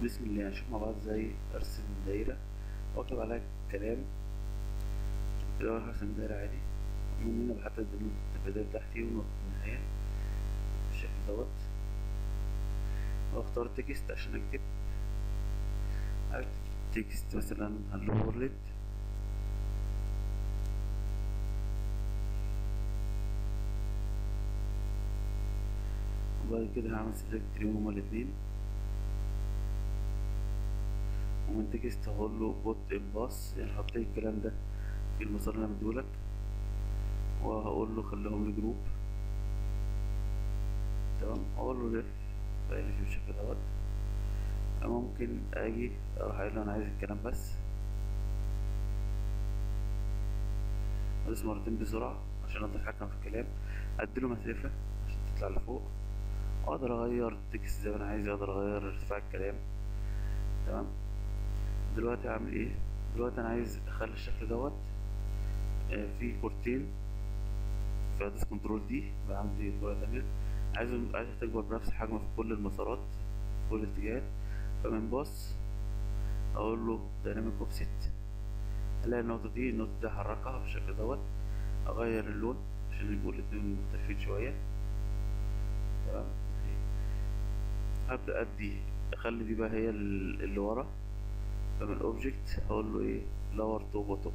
بسم الله هنشوف مع بعض ازاي ارسم دايرة واكتب عليها كلام الاول هرسم دايرة عادي ومن هنا بحدد النقطة البداية بتاعتي ونقطة النهاية بالشكل دوت واختار تكست عشان اكتب اكتب تكست مثلا هلو وورلد وبعد كده هعمل سيلكت ليهم هما الاتنين ومن تكست هقول له بوت باص يعني حط لي الكلام ده في المسار اللي انا مديهولك وهقول له خليهم لي جروب تمام اقول له لف فيلف بالشكل دوت ممكن اجي اروح قايل له انا عايز الكلام بس ادوس مرتين بسرعة عشان اقدر اتحكم في الكلام اديله مسافة عشان تطلع لفوق اقدر اغير التكست زي ما انا عايز اقدر اغير ارتفاع الكلام تمام دلوقتي هعمل ايه دلوقتي انا عايز اخلي الشكل دوت آه في كورتين فادوس كنترول دي بقى عندي كورة تانية عايز عايز تكبر بنفس الحجم في كل المسارات في كل الاتجاهات فمن باص اقول له دايناميك اوفست الاقي النقطة دي النقطة دي احركها بالشكل دوت اغير اللون عشان يبقوا الاتنين مختلفين شوية تمام هبدأ ادي اخلي دي بقى هي اللي ورا فمن اوبجكت هقول له ايه لور تو بوتوم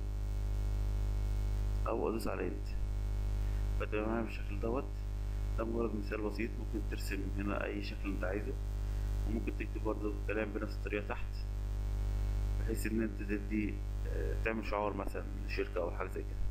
او ادوس على انت فتبقى معايا بالشكل دوت ده مجرد مثال بسيط ممكن ترسم هنا اي شكل انت عايزه وممكن تكتب برضه كلام بنفس الطريقه تحت بحيث ان انت تدي تعمل شعار مثلا لشركه او حاجه زي كده